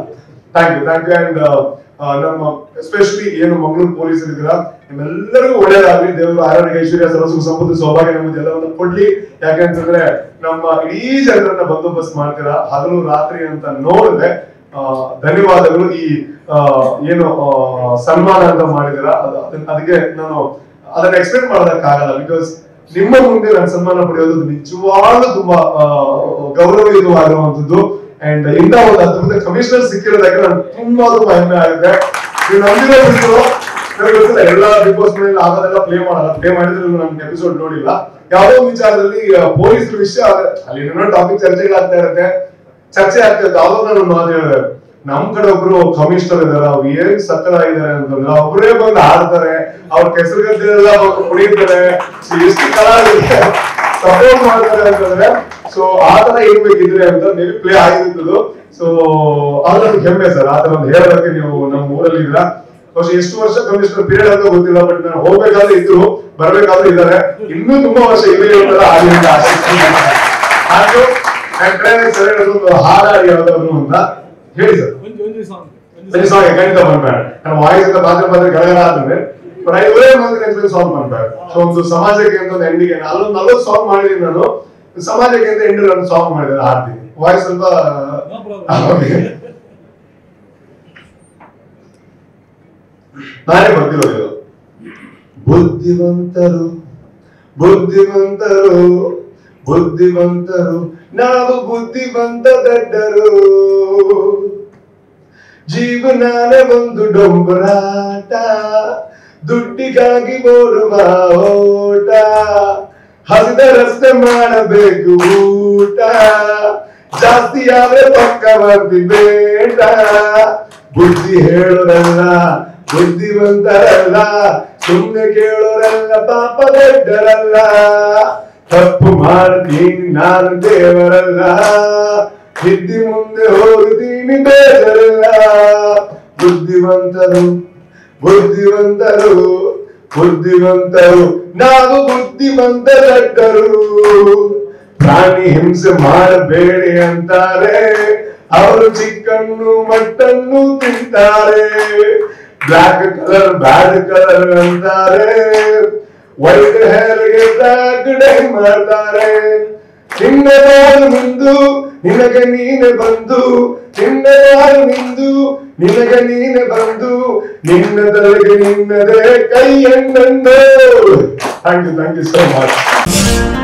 Thank you thank you and ನಮ್ಮ especially ಏನು ಮಂಗಳೂರು ಪೊಲೀಸರು ಇದ್ದೀರಾ ನಿಮ್ಮೆಲ್ಲರಿಗೂ ಒಳ್ಳೇದಾಗ್ಲಿ ದೇವರು ಆರೋಗ್ಯ ಐಶ್ವರ್ಯ ಸರ್ವಸುಖ ಸಂಪತ್ತು ಸೌಭಾಗ್ಯ ನಮ್ಮದು ಎಲ್ಲವನ್ನು ಕೊಡ್ಲಿ ಯಾಕಂತಂದ್ರೆ ನಮ್ಮ ಇಡೀ ಜನರನ್ನ ಬಂದೋಬಸ್ತ್ ಮಾಡ್ತೀರಾ ಹಗಲು ರಾತ್ರಿ ಅಂತ ನೋಡಿದ್ರೆ ಆ, ಧನ್ಯವಾದಗಳು ಈ ಆ, ಏನು ಆ, ಸನ್ಮಾನ ಅಂತ ಮಾಡಿದಿರಾ ಅದು ಅದನ್ನ- ಅದಕ್ಕೆ ನಾನು ಅದನ್ನ ಎಕ್ಸ್ಪ್ಲೇನ್ ಮಾಡೋದಕ್ಕಾಗಲ್ಲ ಬಿಕಾಸ್ ನಿಮ್ಮ ಮುಂದೆ ನಾನು ಸನ್ಮಾನ ಪಡೆಯೋದು ನಿಜವಾಗ್ಲೂ ತುಂಬಾ ಆ, ಗೌರವಯುತವಾಗಿರುವಂತದ್ದು ಅಂಡ್ ಇಂಥ ಒಂದು ಅದ್ಭುತ ಕಮಿಷನರ್ ಸಿಕ್ಕಿರೋದಕ್ಕೆ ನಾನು ತುಂಬಾ ತುಂಬಾ ಹೆಮ್ಮೆ ಆಗಿದೆ ನೀವು ನಂಬಿರೋ ಬಿಟ್ಟು ನನಗೆ ಗೊತ್ತಿಲ್ಲ ಎಲ್ಲ ಬಿಗ್ ಬಾಸ್ ಮೇಲೆ ಆಗೋದೆಲ್ಲ ಪ್ಲೇ ಮಾಡಲ್ಲ ಪ್ಲೇ ಮಾಡಿದ್ರೆ ನಮ್ಗೆ ಎಪಿಸೋಡ್ ನೋಡಿಲ್ಲ ಯಾವುದೋ ಒಂದು ವಿಚಾರದಲ್ಲಿ ಪೊಲೀಸರ ವಿಷಯ ಆದ್ರೆ- ಅಲ್ಲಿ ಏನೋ ಟಾಪಿಕ್ ಚರ್ಚೆಗಳಾಗ್ತಾ ಇರುತ್ತೆ ಚರ್ಚೆ ಆಗ್ತಿರುತ್ತೆ ಅವಾಗ ನಾನು ಮಾತು ಹೇಳಿದೆ ನಮ್ ಕಡೆ ಒಬ್ರು ಕಮಿಷನರ್ ಇದಾರೆ ಅವ್ರು ಏನ್ ಸಕ್ಕರ ಇದಾರೆ ಅಂತಂದ್ರೆ ಒಬ್ಬರೇ ಬಂದು ಆಡ್ತಾರೆ ಅವ್ರ ಕೆಸರು ಗದ್ದೆಲ್ಲ ಬಂದು ಕುಣಿತಾರೆ So, ಎಷ್ಟು ಕಲಾವಿದರಿಗೆ ಸಪೋರ್ಟ್ ಮಾಡ್ತಾರೆ ಅಂತಂದ್ರೆ ಸೊ ಆ ತರ ಇರ್ಬೇಕಿದ್ರೆ ಅಂತ ಮೇಬಿ ಪ್ಲೇ ಆಗಿರುತ್ತದು ಸೊ ಅದು ನಮ್ಗೆ ಹೆಮ್ಮೆ ಸರ್ ಆ ತರ ಒಂದು ಹೇಳೋದಕ್ಕೆ ನೀವು ನಮ್ಮ ಊರಲ್ಲಿ ಇದ್ರ ಬಹುಶಃ ಎಷ್ಟು ವರ್ಷ ಕಮಿಷನರ್ ಪೀರಿಯಡ್ ಅಂತ ಗೊತ್ತಿಲ್ಲ ಬಟ್ ನಾನು ಹೋಗ್ಬೇಕಾದ್ರೆ ಇದ್ರು ಬರ್ಬೇಕಾದ್ರೆ ಇದ್ದಾರೆ ಇನ್ನೂ ತುಂಬಾ ವರ್ಷ ಇಲ್ಲಿ ಇರ್ತಾರೆ ಆಗಿಂದ ಹಾಗೂ ನನ್ನ ಕಡೆ ಸರ್ ಒಂದು ಹಾಡಾಡಿ ಯಾವ್ದಾದ್ರು ಅಂತ ಹೇಳಿ ಸರ್ ಒಂಜಿ ಒಂಜಿ ಸಾಂಗ್ ಸರಿ ಸಾಂಗ್ ಖಂಡಿತ ಬಂದ್ಬೇಡ ನನ್ನ ವಾಯ್ಸ್ ಇಂದ ಮಾತ್ರ ಮಾತ್ರ ಗಡಗಡ ಆದ್ರೆ ಬಟ್ ಐ ಒಳ್ಳೆ ಮಂದಿ ನೆಕ್ಸ್ಟ್ ಸಾಂಗ್ ಮಾಡ್ಬೇಡ ಸೊ ಒಂದು ಸಮಾಜಕ್ಕೆ ಅಂತ ಒಂದು ಎಂಡಿಗೆ ಅಲ್ಲೊಂದು ನಲ್ವತ್ತು ಸಾಂಗ್ ಮಾಡಿದೀನಿ ನಾನು ಸಮಾಜಕ್ಕೆ ಅಂತ ಎಂಡ್ ನಾನು ಸಾಂಗ್ ಮಾಡಿದ್ರೆ ಹಾಡ್ತೀನಿ ವಾಯ್ಸ್ ಸ್ವಲ್ಪ No problem. Okay. ನಾನೇ ಬರ್ತಿರೋದು ಇದು ಬುದ್ಧಿವಂತರು ಬುದ್ಧಿವಂತರು ಬುದ್ಧಿವಂತರು ನಾವು ಬುದ್ಧಿವಂತ ದಡ್ಡರು ಜೀವನಾನೇ ಒಂದು ಡೊಂಬರಾಟ ದುಡ್ಡಿಗಾಗಿ ಓಡುವ ಓಟ ಹಸಿದ ರಸ್ತೆ ಮಾಡಬೇಕು ಊಟ ಜಾಸ್ತಿ ಆದ್ರೆ ಪಕ್ಕ ಬರ್ತಿ ಬೇಟ ಬುದ್ಧಿ ಹೇಳೋರಲ್ಲ ಬುದ್ಧಿವಂತರಲ್ಲ ಸುಮ್ಮನೆ ಕೇಳೋರಲ್ಲ ಪಾಪ ದೊಡ್ಡರಲ್ಲ ತಪ್ಪು ಮಾಡ್ತೀನಿ ನಾನು ದೇವರಲ್ಲ ಹಿದ್ದಿ ಮುಂದೆ ಹೋಗ್ತೀನಿ ಬೇಜರಲ್ಲ ಬುದ್ಧಿವಂತರು ಬುದ್ಧಿವಂತರು ಬುದ್ಧಿವಂತರು ನಾವು ಬುದ್ಧಿವಂತ ದಡ್ಡರು ಪ್ರಾಣಿ ಹಿಂಸೆ ಮಾಡಬೇಡಿ ಅಂತಾರೆ ಅವರು ಚಿಕ್ಕನ್ನು ಮಟ್ಟನ್ನು ತಿಂತಾರೆ ಬ್ಲಾಕ್ ಕಲರ್ ಬ್ಯಾಡ್ ಕಲರ್ ಅಂತಾರೆ ವೈಟ್ ಹೇರ್ಗೆ ಬ್ಲಾಕ್ ಡೈ ಮಾಡ್ತಾರೆ ನಿನ್ನ ಬಾಳು ನಿಂದು ನಿನಗೆ ನೀನೆ ಬಂದು ನಿನ್ನ ಬಾಳು ನಿಂದು ನಿನಗೆ ನೀನೆ ಬಂದು ನಿನ್ನ ತಲೆಗೆ ನಿನ್ನದೇ ಕೈಯನ್ನಂದು thank you thank you so much